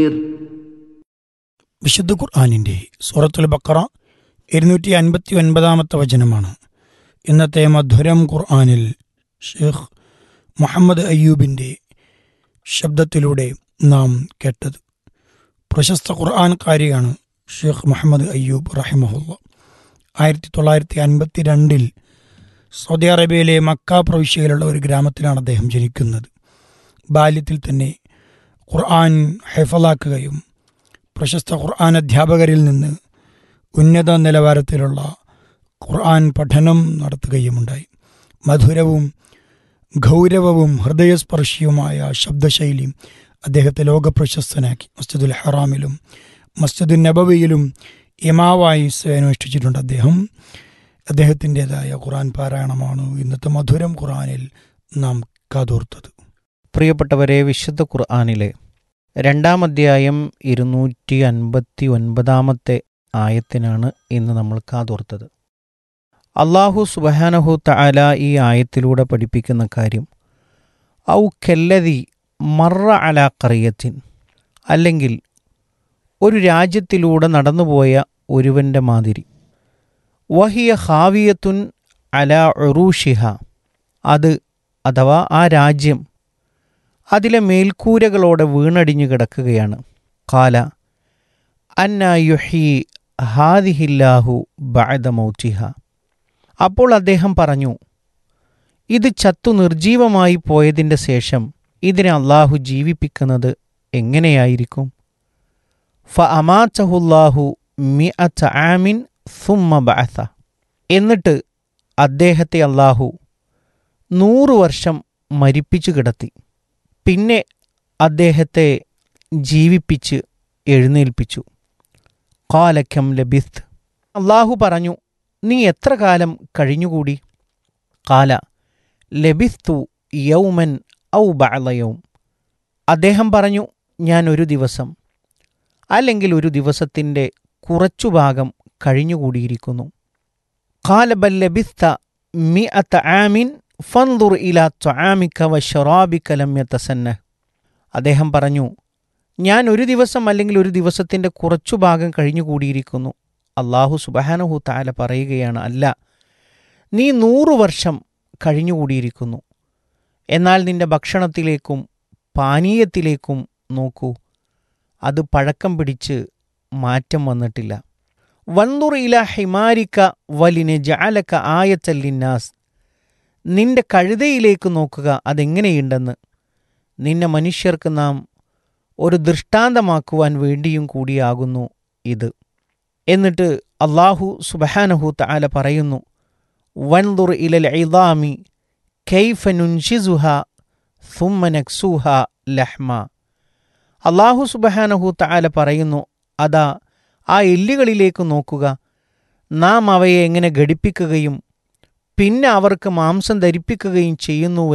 വിശുദ്ധ ഖുർആാനിൻ്റെ സൂറത്തുൽ ബക്കറ ഇരുന്നൂറ്റി അൻപത്തി ഒൻപതാമത്തെ വചനമാണ് ഇന്നത്തെ മധുരം ഖുർആാനിൽ ഷെയ്ഖ് മുഹമ്മദ് അയ്യൂബിൻ്റെ ശബ്ദത്തിലൂടെ നാം കേട്ടത് പ്രശസ്ത ഖുർആൻകാരിയാണ് ഷെയ്ഖ് മുഹമ്മദ് അയ്യൂബ് റഹിമഹുല്ല ആയിരത്തി തൊള്ളായിരത്തി അൻപത്തി രണ്ടിൽ സൗദി അറേബ്യയിലെ മക്ക പ്രവിശ്യയിലുള്ള ഒരു ഗ്രാമത്തിലാണ് അദ്ദേഹം ജനിക്കുന്നത് ബാല്യത്തിൽ തന്നെ ഖുർആൻ ഹെഫലാക്കുകയും പ്രശസ്ത ഖുർആൻ അധ്യാപകരിൽ നിന്ന് ഉന്നത നിലവാരത്തിലുള്ള ഖുർആൻ പഠനം നടത്തുകയുമുണ്ടായി മധുരവും ഗൗരവവും ഹൃദയസ്പർശിയുമായ ശബ്ദശൈലി അദ്ദേഹത്തെ ലോകപ്രശസ്തനാക്കി മസ്ജിദുൽ ഹറാമിലും മസ്ജിദുൽ നബവിയിലും ഇമാവായി സേവനമനുഷ്ഠിച്ചിട്ടുണ്ട് അദ്ദേഹം അദ്ദേഹത്തിൻ്റെതായ ഖുർആൻ പാരായണമാണ് ഇന്നത്തെ മധുരം ഖുർആനിൽ നാം കാതോർത്തത് പ്രിയപ്പെട്ടവരെ വിശുദ്ധ ഖുർആാനിലെ രണ്ടാം അധ്യായം ഇരുന്നൂറ്റി അൻപത്തി ഒൻപതാമത്തെ ആയത്തിനാണ് ഇന്ന് നമ്മൾ കാതോർത്തത് അള്ളാഹു സുബഹാനഹു തആല ഈ ആയത്തിലൂടെ പഠിപ്പിക്കുന്ന കാര്യം ഔ കെല്ലതി മറ അല കറിയത്തിൻ അല്ലെങ്കിൽ ഒരു രാജ്യത്തിലൂടെ നടന്നുപോയ ഒരുവൻ്റെ മാതിരി വഹിയ ഹാവിയത്തുൻ അല ഉറൂഷിഹ അത് അഥവാ ആ രാജ്യം അതിലെ മേൽക്കൂരകളോടെ വീണടിഞ്ഞു കിടക്കുകയാണ് കാല അന്ന യുഹി ഹാദിഹില്ലാഹു ബഅദ മൗറ്റിഹ അപ്പോൾ അദ്ദേഹം പറഞ്ഞു ഇത് ചത്തു നിർജീവമായി പോയതിൻ്റെ ശേഷം ഇതിനെ അള്ളാഹു ജീവിപ്പിക്കുന്നത് എങ്ങനെയായിരിക്കും ഫ അമാച്ചഹുല്ലാഹു മി അച്ച ആമിൻ സുമ്മ ബഅസ എന്നിട്ട് അദ്ദേഹത്തെ അള്ളാഹു നൂറു വർഷം മരിപ്പിച്ചു കിടത്തി പിന്നെ അദ്ദേഹത്തെ ജീവിപ്പിച്ച് എഴുന്നേൽപ്പിച്ചു കാലക്കം ലബിസ്ത് അള്ളാഹു പറഞ്ഞു നീ എത്ര കാലം കഴിഞ്ഞുകൂടി കാല ലബിസ്തു യൗമൻ ഔ ബഅലയവും അദ്ദേഹം പറഞ്ഞു ഞാൻ ഒരു ദിവസം അല്ലെങ്കിൽ ഒരു ദിവസത്തിൻ്റെ കുറച്ചു ഭാഗം കഴിഞ്ഞുകൂടിയിരിക്കുന്നു കാലബൽ ലബിസ്ത മി അത്ത ആമിൻ ഫൻദുർ ഇല ത്വആമിക വ ഷറാബിക ലം യതസന്ന അദ്ദേഹം പറഞ്ഞു ഞാൻ ഒരു ദിവസം അല്ലെങ്കിൽ ഒരു ദിവസത്തിൻ്റെ കുറച്ചു ഭാഗം കഴിഞ്ഞുകൂടിയിരിക്കുന്നു അള്ളാഹു സുബഹാനഹു താല പറയുകയാണ് അല്ല നീ നൂറു വർഷം കഴിഞ്ഞുകൂടിയിരിക്കുന്നു എന്നാൽ നിന്റെ ഭക്ഷണത്തിലേക്കും പാനീയത്തിലേക്കും നോക്കൂ അത് പഴക്കം പിടിച്ച് മാറ്റം വന്നിട്ടില്ല വന്തുർ ഇല ഹിമാരിക്ക വലിനെ ജാലക്ക ആയത്തല്ലിന്നാസ് നിന്റെ കഴുതയിലേക്ക് നോക്കുക അതെങ്ങനെയുണ്ടെന്ന് നിന്നെ മനുഷ്യർക്ക് നാം ഒരു ദൃഷ്ടാന്തമാക്കുവാൻ വേണ്ടിയും കൂടിയാകുന്നു ഇത് എന്നിട്ട് അള്ളാഹു സുബഹാനഹു തആല പറയുന്നു വൻദുർ ഇലൽ ഇദാമി കൈഫ നുൻഷിസുഹ സുമ്മ നക്സൂഹ ലഹ്മ അള്ളാഹു സുബഹാനഹു തആല പറയുന്നു അതാ ആ എല്ലുകളിലേക്ക് നോക്കുക നാം അവയെ എങ്ങനെ ഘടിപ്പിക്കുകയും പിന്നെ അവർക്ക് മാംസം ധരിപ്പിക്കുകയും ചെയ്യുന്നു